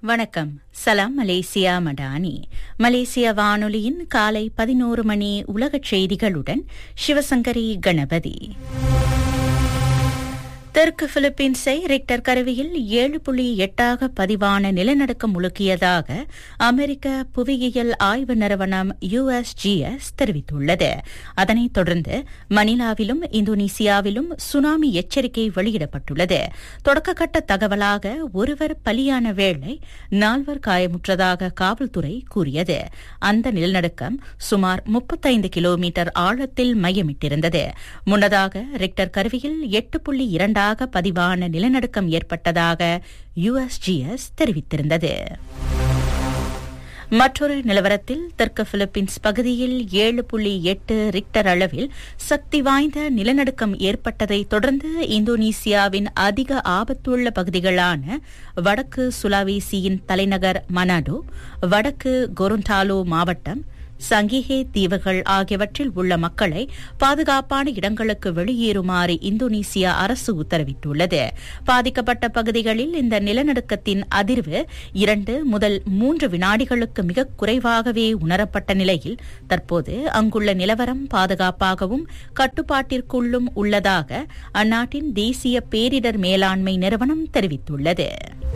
வணக்கம் சலாம் மலேசியா மடானி மலேசிய வானொலியின் காலை பதினோரு மணி உலகச் செய்திகளுடன் சிவசங்கரி கணபதி தெற்கு பிலிப்பீன்ஸை ரிக்டர் கருவியில் ஏழு புள்ளி எட்டாக பதிவான நிலநடுக்கம் முழுக்கியதாக அமெரிக்க புவியியல் ஆய்வு நிறுவனம் யுஎஸ்ஜிஎஸ் தெரிவித்துள்ளது அதனைத் தொடர்ந்து மணிலாவிலும் இந்தோனேசியாவிலும் சுனாமி எச்சரிக்கை வெளியிடப்பட்டுள்ளது தொடக்கக்கட்ட தகவலாக ஒருவர் பலியான வேளை நால்வர் காயமுற்றதாக காவல்துறை கூறியது அந்த நிலநடுக்கம் சுமார் முப்பத்தைந்து கிலோமீட்டர் ஆழத்தில் மையமிட்டிருந்தது முன்னதாக ரிக்டர் கருவியில் எட்டு புள்ளி இரண்டாக பதிவான நிலநடுக்கம் ஏற்பட்டதாக யுஎஸ்ஜிஎஸ் தெரிவித்திருந்தது மற்றொரு நிலவரத்தில் தெற்கு பிலிப்பீன்ஸ் பகுதியில் ஏழு புள்ளி எட்டு ரிக்டர் அளவில் சக்தி வாய்ந்த நிலநடுக்கம் ஏற்பட்டதை தொடர்ந்து இந்தோனேசியாவின் அதிக ஆபத்துள்ள பகுதிகளான வடக்கு சுலாவேசியின் தலைநகர் மனாடோ வடக்கு கொருண்டாலோ மாவட்டம் சங்கிஹே தீவுகள் ஆகியவற்றில் உள்ள மக்களை பாதுகாப்பான இடங்களுக்கு வெளியேறுமாறு இந்தோனேசியா அரசு உத்தரவிட்டுள்ளது பாதிக்கப்பட்ட பகுதிகளில் இந்த நிலநடுக்கத்தின் அதிர்வு இரண்டு முதல் மூன்று வினாடிகளுக்கு மிக குறைவாகவே உணரப்பட்ட நிலையில் தற்போது அங்குள்ள நிலவரம் பாதுகாப்பாகவும் கட்டுப்பாட்டிற்குள்ளும் உள்ளதாக அந்நாட்டின் தேசிய பேரிடர் மேலாண்மை நிறுவனம் தெரிவித்துள்ளது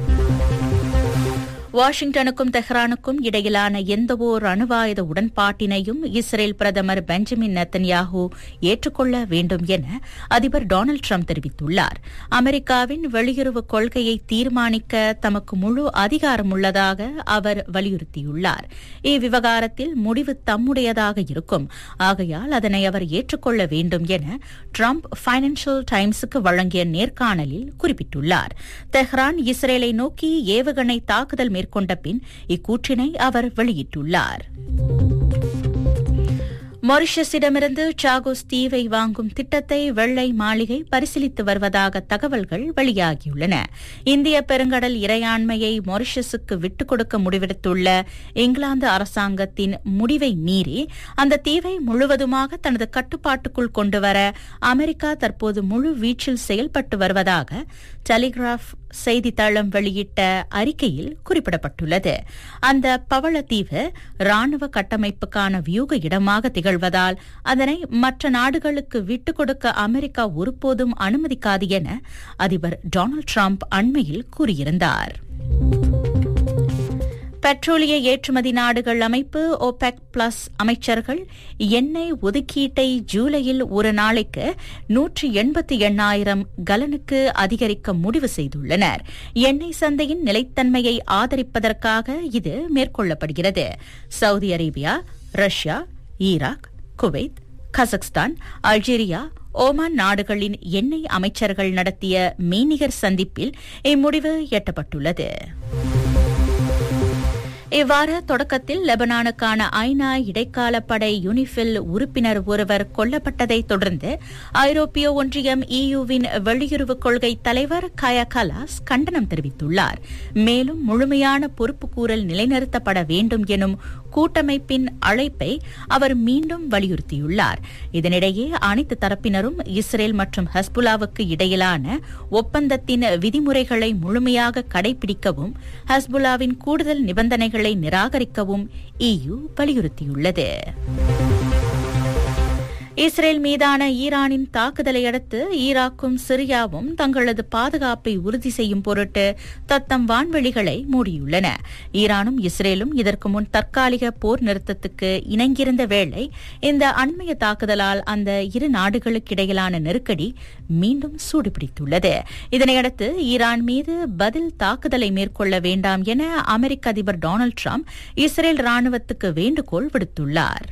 வாஷிங்டனுக்கும் தெஹ்ரானுக்கும் இடையிலான எந்தவோர் அணுவாயுத உடன்பாட்டினையும் இஸ்ரேல் பிரதமர் பெஞ்சமின் நெத்தன்யாஹூ ஏற்றுக்கொள்ள வேண்டும் என அதிபர் டொனால்டு ட்ரம்ப் தெரிவித்துள்ளார் அமெரிக்காவின் வெளியுறவு கொள்கையை தீர்மானிக்க தமக்கு முழு அதிகாரம் உள்ளதாக அவர் வலியுறுத்தியுள்ளார் இவ்விவகாரத்தில் முடிவு தம்முடையதாக இருக்கும் ஆகையால் அதனை அவர் ஏற்றுக்கொள்ள வேண்டும் என ட்ரம்ப் பைனான்சியல் டைம்ஸுக்கு வழங்கிய நேர்காணலில் குறிப்பிட்டுள்ளார் தெஹ்ரான் இஸ்ரேலை நோக்கி ஏவுகணை தாக்குதல் மேற்கொண்ட பின் இக்கூற்றினை அவர் வெளியிட்டுள்ளார் மொரிஷஸிடமிருந்து சாகோஸ் தீவை வாங்கும் திட்டத்தை வெள்ளை மாளிகை பரிசீலித்து வருவதாக தகவல்கள் வெளியாகியுள்ளன இந்திய பெருங்கடல் இறையாண்மையை மொரிஷஸுக்கு விட்டுக் கொடுக்க முடிவெடுத்துள்ள இங்கிலாந்து அரசாங்கத்தின் முடிவை மீறி அந்த தீவை முழுவதுமாக தனது கட்டுப்பாட்டுக்குள் கொண்டுவர அமெரிக்கா தற்போது முழு வீச்சில் செயல்பட்டு வருவதாக டெலிகிராஃப் செய்தித்தளம் வெளியிட்ட அறிக்கையில் குறிப்பிடப்பட்டுள்ளது அந்த பவளத்தீவு ராணுவ கட்டமைப்புக்கான வியூக இடமாக திகழ்வதால் அதனை மற்ற நாடுகளுக்கு விட்டுக் கொடுக்க அமெரிக்கா ஒருபோதும் அனுமதிக்காது என அதிபர் டொனால்டு டிரம்ப் அண்மையில் கூறியிருந்தார் பெட்ரோலிய ஏற்றுமதி நாடுகள் அமைப்பு ஒபெக் பிளஸ் அமைச்சர்கள் எண்ணெய் ஒதுக்கீட்டை ஜூலையில் ஒரு நாளைக்கு நூற்றி எண்பத்தி எண்ணாயிரம் கலனுக்கு அதிகரிக்க முடிவு செய்துள்ளனர் எண்ணெய் சந்தையின் நிலைத்தன்மையை ஆதரிப்பதற்காக இது மேற்கொள்ளப்படுகிறது Saudi Arabia Russia Iraq Kuwait Kazakhstan Algeria Oman நாடுகளின் எண்ணெய் அமைச்சர்கள் நடத்திய மெய்நிகர் சந்திப்பில் இம்முடிவு எட்டப்பட்டுள்ளது இவ்வாறு தொடக்கத்தில் லெபனானுக்கான ஐநா இடைக்கால படை யுனிஃபில் உறுப்பினர் ஒருவர் கொல்லப்பட்டதை தொடர்ந்து ஐரோப்பிய ஒன்றியம் இயுவின் வெளியுறவு கொள்கை தலைவர் கயா கலாஸ் கண்டனம் தெரிவித்துள்ளார் மேலும் முழுமையான பொறுப்புக்கூறல் நிலைநிறுத்தப்பட வேண்டும் எனும் கூட்டமைப்பின் அழைப்பை அவர் மீண்டும் வலியுறுத்தியுள்ளார் இதனிடையே அனைத்து தரப்பினரும் இஸ்ரேல் மற்றும் ஹஸ்புல்லாவுக்கு இடையிலான ஒப்பந்தத்தின் விதிமுறைகளை முழுமையாக கடைபிடிக்கவும் ஹஸ்புல்லாவின் கூடுதல் நிபந்தனைகளை நிராகரிக்கவும் இயு வலியுறுத்தியுள்ளது இஸ்ரேல் மீதான ஈரானின் தாக்குதலை அடுத்து ஈராக்கும் சிரியாவும் தங்களது பாதுகாப்பை உறுதி செய்யும் பொருட்டு தத்தம் வான்வெளிகளை மூடியுள்ளன ஈரானும் இஸ்ரேலும் இதற்கு முன் தற்காலிக போர் நிறுத்தத்துக்கு இணங்கியிருந்த வேளை இந்த அண்மைய தாக்குதலால் அந்த இரு நாடுகளுக்கிடையிலான நெருக்கடி மீண்டும் சூடுபிடித்துள்ளது இதனையடுத்து ஈரான் மீது பதில் தாக்குதலை மேற்கொள்ள வேண்டாம் என அமெரிக்க அதிபர் டொனால்டு டிரம்ப் இஸ்ரேல் ராணுவத்துக்கு வேண்டுகோள் விடுத்துள்ளார்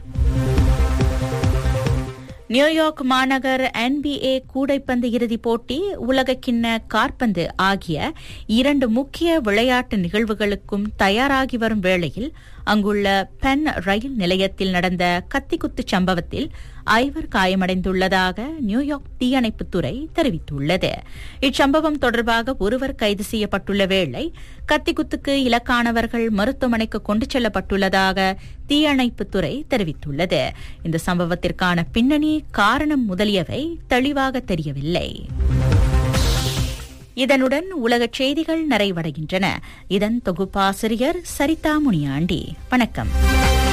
நியூயார்க் மாநகர் என்பிஏ கூடைப்பந்து இறுதிப் போட்டி உலகக்கிண்ண காற்பந்து ஆகிய இரண்டு முக்கிய விளையாட்டு நிகழ்வுகளுக்கும் தயாராகி வரும் வேளையில் அங்குள்ள பென் ரயில் நிலையத்தில் நடந்த கத்திக்குத்து சம்பவத்தில் ஐவர் காயமடைந்துள்ளதாக நியூயார்க் தீயணைப்புத்துறை தெரிவித்துள்ளது இச்சம்பவம் தொடர்பாக ஒருவர் கைது செய்யப்பட்டுள்ள வேளை கத்திக்குத்துக்கு இலக்கானவர்கள் மருத்துவமனைக்கு கொண்டு செல்லப்பட்டுள்ளதாக தீயணைப்புத்துறை தெரிவித்துள்ளது இந்த சம்பவத்திற்கான பின்னணி காரணம் முதலியவை தெளிவாக தெரியவில்லை இதனுடன் உலகச் செய்திகள் நிறைவடைகின்றன இதன் தொகுப்பாசிரியர் சரிதா முனியாண்டி வணக்கம்